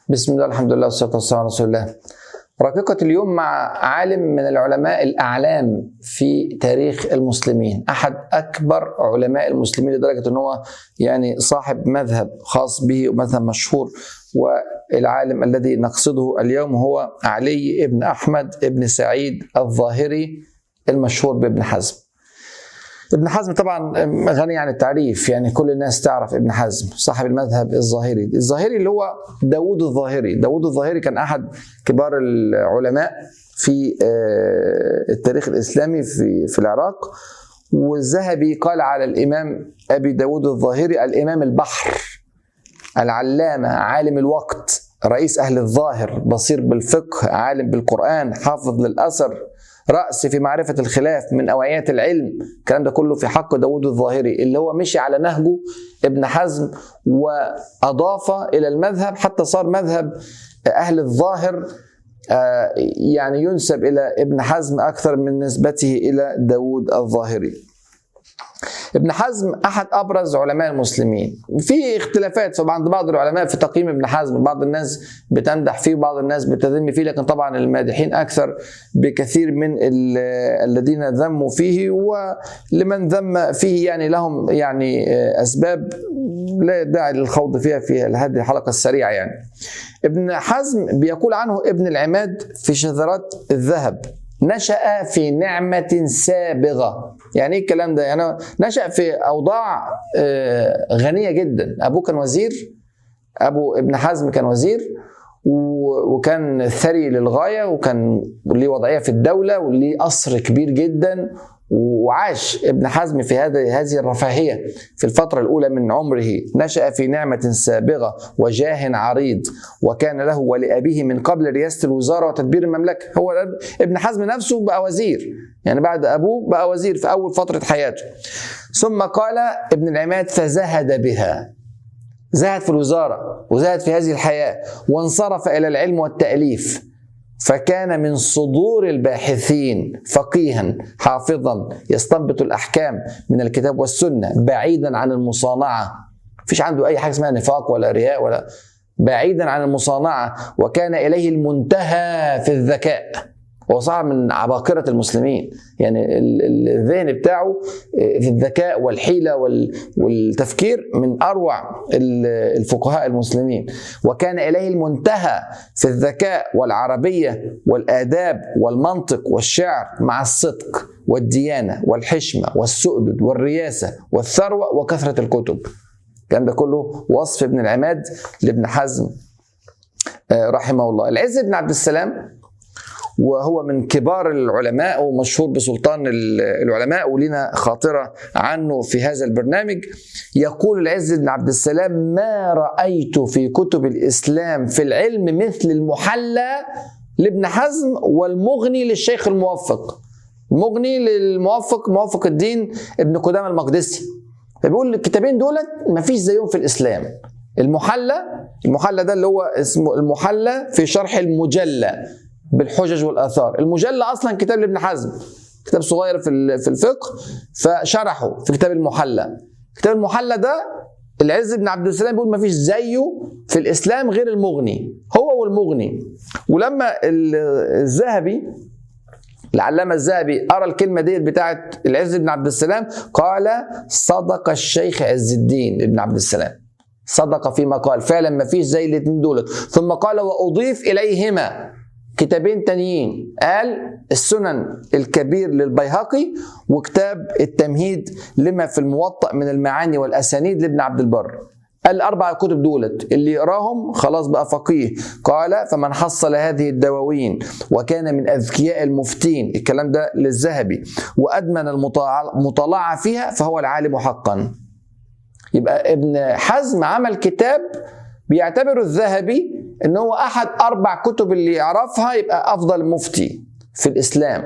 بسم الله الحمد لله والصلاة والسلام على رسول الله رقيقة اليوم مع عالم من العلماء الأعلام في تاريخ المسلمين أحد أكبر علماء المسلمين لدرجة أنه هو يعني صاحب مذهب خاص به ومذهب مشهور والعالم الذي نقصده اليوم هو علي بن أحمد بن سعيد الظاهري المشهور بابن حزم ابن حزم طبعا غني عن التعريف يعني كل الناس تعرف ابن حزم صاحب المذهب الظاهري الظاهري اللي هو داود الظاهري داود الظاهري كان أحد كبار العلماء في التاريخ الإسلامي في, في العراق والذهبي قال على الإمام أبي داود الظاهري الإمام البحر العلامة عالم الوقت رئيس أهل الظاهر بصير بالفقه عالم بالقرآن حافظ للأثر رأس في معرفة الخلاف من أوعية العلم الكلام ده كله في حق داود الظاهري اللي هو مشي على نهجه ابن حزم وأضاف إلى المذهب حتى صار مذهب أهل الظاهر يعني ينسب إلى ابن حزم أكثر من نسبته إلى داود الظاهري ابن حزم احد ابرز علماء المسلمين في اختلافات عند بعض العلماء في تقييم ابن حزم بعض الناس بتمدح فيه وبعض الناس بتذم فيه لكن طبعا المادحين اكثر بكثير من الذين ذموا فيه ولمن ذم فيه يعني لهم يعني اسباب لا داعي للخوض فيها في هذه الحلقه السريعه يعني ابن حزم بيقول عنه ابن العماد في شذرات الذهب نشأ في نعمة سابغة يعني ايه الكلام ده يعني نشأ في أوضاع غنية جدا أبوه كان وزير أبو ابن حزم كان وزير وكان ثري للغاية وكان ليه وضعية في الدولة وليه قصر كبير جدا وعاش ابن حزم في هذه هذه الرفاهية في الفترة الأولى من عمره نشأ في نعمة سابغة وجاه عريض وكان له ولأبيه من قبل رئاسة الوزارة وتدبير المملكة هو ابن حزم نفسه بقى وزير يعني بعد أبوه بقى وزير في أول فترة حياته ثم قال ابن العماد فزهد بها زهد في الوزارة وزهد في هذه الحياة وانصرف إلى العلم والتأليف فكان من صدور الباحثين فقيها حافظا يستنبط الاحكام من الكتاب والسنه بعيدا عن المصانعه مفيش عنده اي حاجه اسمها نفاق ولا رياء ولا بعيدا عن المصانعه وكان اليه المنتهى في الذكاء هو صعب من عباقرة المسلمين يعني الذهن بتاعه في الذكاء والحيلة والتفكير من أروع الفقهاء المسلمين وكان إليه المنتهى في الذكاء والعربية والآداب والمنطق والشعر مع الصدق والديانة والحشمة والسؤدد والرياسة والثروة وكثرة الكتب كان ده كله وصف ابن العماد لابن حزم رحمه الله العز بن عبد السلام وهو من كبار العلماء ومشهور بسلطان العلماء ولنا خاطرة عنه في هذا البرنامج يقول العز بن عبد السلام ما رأيت في كتب الإسلام في العلم مثل المحلى لابن حزم والمغني للشيخ الموفق المغني للموفق موفق الدين ابن قدامة المقدسي فبيقول الكتابين دولت مفيش زيهم في الإسلام المحلى المحلى ده اللي هو اسمه المحلى في شرح المجلى بالحجج والاثار المجلى اصلا كتاب لابن حزم كتاب صغير في في الفقه فشرحه في كتاب المحلى كتاب المحلى ده العز بن عبد السلام بيقول ما فيش زيه في الاسلام غير المغني هو والمغني ولما الذهبي العلامة الذهبي أرى الكلمة ديت بتاعت العز بن عبد السلام قال صدق الشيخ عز الدين ابن عبد السلام صدق فيما قال فعلا ما فيش زي الاثنين دول ثم قال وأضيف إليهما كتابين تانيين قال السنن الكبير للبيهقي وكتاب التمهيد لما في الموطأ من المعاني والأسانيد لابن عبد البر قال الأربع كتب دولت اللي يقراهم خلاص بقى فقيه قال فمن حصل هذه الدواوين وكان من أذكياء المفتين الكلام ده للذهبي وأدمن المطالعة فيها فهو العالم حقا يبقى ابن حزم عمل كتاب بيعتبره الذهبي ان هو احد اربع كتب اللي يعرفها يبقى افضل مفتي في الاسلام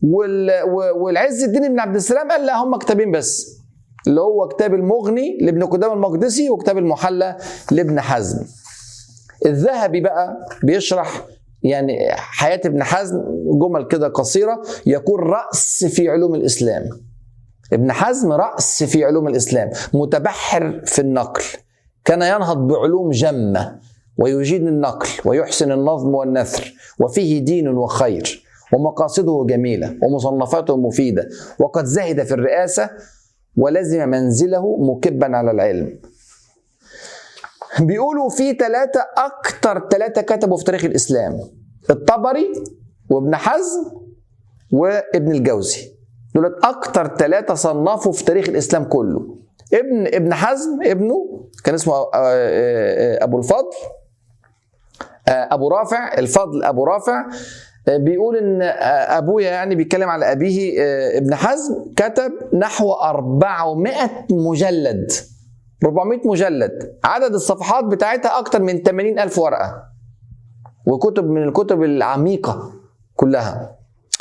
والعز الدين بن عبد السلام قال لا هم كتابين بس اللي هو كتاب المغني لابن قدامه المقدسي وكتاب المحلى لابن حزم الذهبي بقى بيشرح يعني حياة ابن حزم جمل كده قصيرة يكون رأس في علوم الإسلام ابن حزم رأس في علوم الإسلام متبحر في النقل كان ينهض بعلوم جمة ويجيد النقل ويحسن النظم والنثر وفيه دين وخير ومقاصده جميلة ومصنفاته مفيدة وقد زهد في الرئاسة ولزم منزله مكبا على العلم بيقولوا في ثلاثة أكتر ثلاثة كتبوا في تاريخ الإسلام الطبري وابن حزم وابن الجوزي دول أكتر ثلاثة صنفوا في تاريخ الإسلام كله ابن ابن حزم ابنه كان اسمه أبو الفضل أبو رافع الفضل أبو رافع بيقول ان ابويا يعني بيتكلم على ابيه ابن حزم كتب نحو 400 مجلد 400 مجلد عدد الصفحات بتاعتها اكتر من 80 الف ورقه وكتب من الكتب العميقه كلها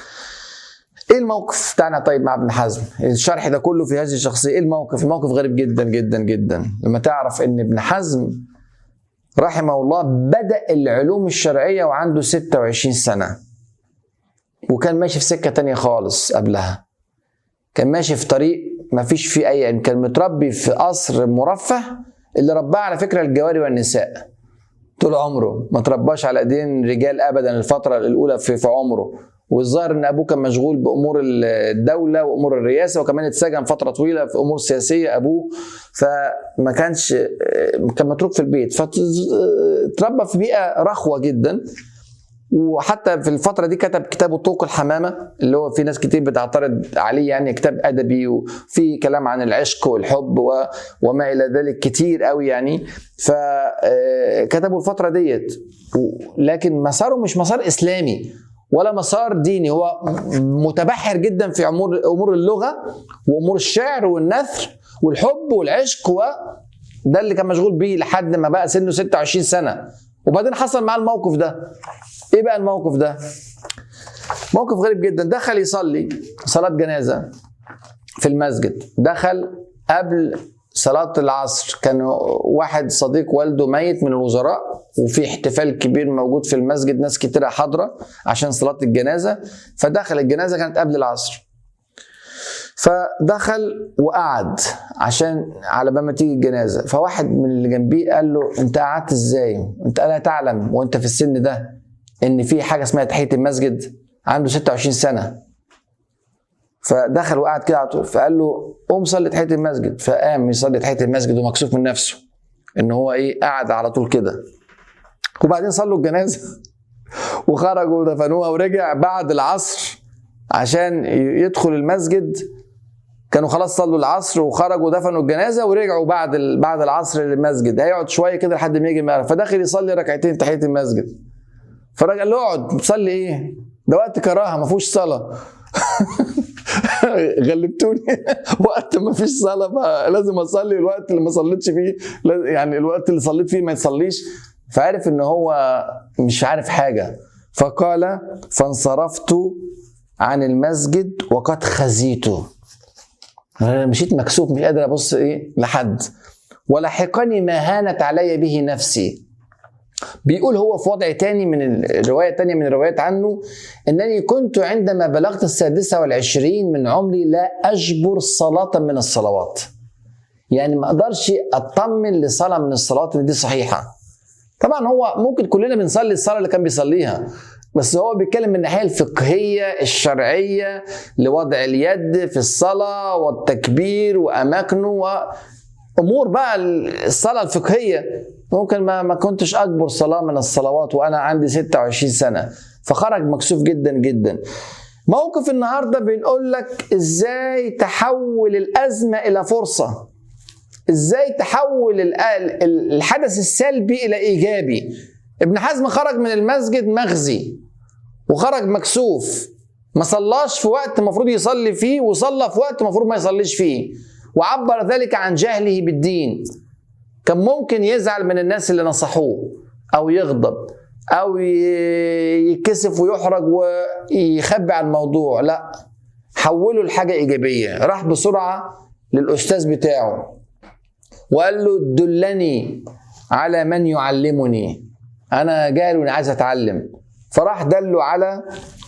ايه الموقف بتاعنا طيب مع ابن حزم الشرح ده كله في هذه الشخصيه ايه الموقف الموقف غريب جدا جدا جدا لما تعرف ان ابن حزم رحمه الله بدا العلوم الشرعيه وعنده 26 سنه وكان ماشي في سكه تانية خالص قبلها كان ماشي في طريق ما فيش فيه اي يعني كان متربي في قصر مرفه اللي رباه على فكره الجواري والنساء طول عمره ما ترباش على ايدين رجال ابدا الفتره الاولى في, في عمره والظاهر ان ابوه كان مشغول بامور الدوله وامور الرئاسه وكمان اتسجن فتره طويله في امور سياسيه ابوه فما كانش كان متروك في البيت فتربى في بيئه رخوه جدا وحتى في الفتره دي كتب كتابه طوق الحمامه اللي هو في ناس كتير بتعترض عليه يعني كتاب ادبي وفي كلام عن العشق والحب و... وما الى ذلك كتير قوي يعني فكتبوا الفتره ديت لكن مساره مش مسار اسلامي ولا مسار ديني هو متبحر جدا في امور امور اللغه وامور الشعر والنثر والحب والعشق و ده اللي كان مشغول بيه لحد ما بقى سنه 26 سنه وبعدين حصل معاه الموقف ده ايه بقى الموقف ده موقف غريب جدا دخل يصلي صلاة جنازة في المسجد دخل قبل صلاة العصر كان واحد صديق والده ميت من الوزراء وفي احتفال كبير موجود في المسجد ناس كتيرة حاضرة عشان صلاة الجنازة فدخل الجنازة كانت قبل العصر فدخل وقعد عشان على بال ما تيجي الجنازة فواحد من اللي جنبيه قال له انت قعدت ازاي انت الا تعلم وانت في السن ده ان في حاجه اسمها تحيه المسجد عنده 26 سنه فدخل وقعد كده على طول فقال له قوم صلي تحيه المسجد فقام يصلي تحيه المسجد ومكسوف من نفسه ان هو ايه قعد على طول كده وبعدين صلوا الجنازه وخرجوا ودفنوها ورجع بعد العصر عشان يدخل المسجد كانوا خلاص صلوا العصر وخرجوا ودفنوا الجنازه ورجعوا بعد بعد العصر للمسجد هيقعد شويه كده لحد ما يجي المغرب فدخل يصلي ركعتين تحيه المسجد فالراجل قال له اقعد تصلي ايه؟ ده وقت كراهه ما فيهوش صلاه غلبتوني وقت ما فيش صلاه بقى لازم اصلي الوقت اللي ما صليتش فيه يعني الوقت اللي صليت فيه ما يصليش فعرف ان هو مش عارف حاجه فقال فانصرفت عن المسجد وقد خزيت مشيت مكسوف مش قادر ابص ايه لحد ولحقني ما هانت علي به نفسي بيقول هو في وضع تاني من الرواية تانية من الروايات عنه أنني كنت عندما بلغت السادسة والعشرين من عمري لا أجبر صلاة من الصلوات يعني ما أقدرش أطمن لصلاة من الصلوات إن دي صحيحة طبعا هو ممكن كلنا بنصلي الصلاة اللي كان بيصليها بس هو بيتكلم من الناحيه الفقهيه الشرعيه لوضع اليد في الصلاه والتكبير واماكنه وامور بقى الصلاه الفقهيه ممكن ما ما كنتش اكبر صلاه من الصلوات وانا عندي 26 سنه فخرج مكسوف جدا جدا موقف النهارده بنقول لك ازاي تحول الازمه الى فرصه ازاي تحول الحدث السلبي الى ايجابي ابن حزم خرج من المسجد مغزي وخرج مكسوف ما صلاش في وقت المفروض يصلي فيه وصلى في وقت المفروض ما يصليش فيه وعبر ذلك عن جهله بالدين كان ممكن يزعل من الناس اللي نصحوه او يغضب او يكسف ويحرج ويخبي عن الموضوع لا حوله لحاجه ايجابيه راح بسرعه للاستاذ بتاعه وقال له دلني على من يعلمني انا جاهل وانا عايز اتعلم فراح دله على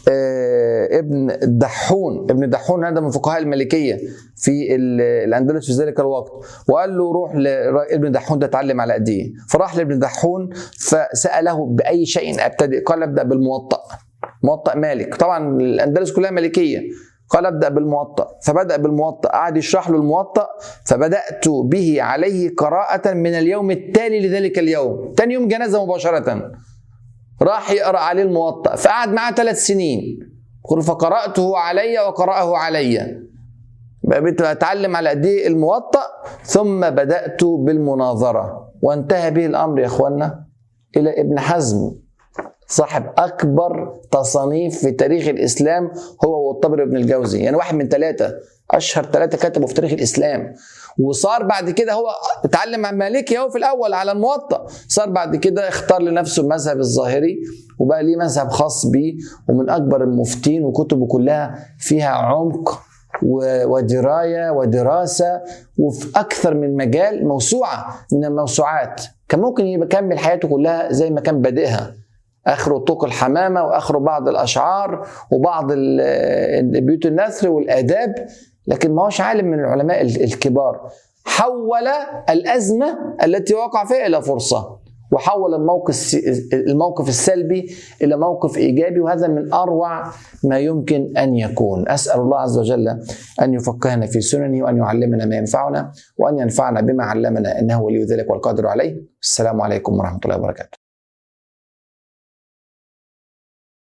آه، ابن الدحون ابن الدحون هذا من فقهاء المالكيه في ال- الاندلس في ذلك الوقت وقال له روح لابن دحون ده اتعلم على ايديه فراح لابن دحون فساله باي شيء ابتدئ قال ابدا بالموطأ موطأ مالك طبعا الاندلس كلها مالكيه قال ابدا بالموطأ فبدا بالموطأ قعد يشرح له الموطأ فبدات به عليه قراءه من اليوم التالي لذلك اليوم ثاني يوم جنازه مباشره راح يقرا عليه الموطأ فقعد معاه ثلاث سنين يقول فقرأته علي وقرأه علي بقيت اتعلم على قد ايه الموطأ ثم بدأت بالمناظرة وانتهى به الامر يا اخوانا الى ابن حزم صاحب اكبر تصانيف في تاريخ الاسلام هو والطبر بن الجوزي يعني واحد من ثلاثه اشهر ثلاثه كتبوا في تاريخ الاسلام وصار بعد كده هو اتعلم عن مالكي هو في الاول على الموطأ صار بعد كده اختار لنفسه المذهب الظاهري وبقى ليه مذهب خاص بيه ومن اكبر المفتين وكتبه كلها فيها عمق و- ودرايه ودراسه وفي اكثر من مجال موسوعه من الموسوعات كان ممكن يبقى يكمل حياته كلها زي ما كان بادئها اخره طوق الحمامه واخره بعض الاشعار وبعض ال- بيوت النثر والاداب لكن ما هوش عالم من العلماء ال- الكبار حول الازمه التي وقع فيها الى فرصه وحول الموقف الس- الموقف السلبي الى موقف ايجابي وهذا من اروع ما يمكن ان يكون اسال الله عز وجل ان يفقهنا في سننه وان يعلمنا ما ينفعنا وان ينفعنا بما علمنا انه ولي ذلك والقادر عليه السلام عليكم ورحمه الله وبركاته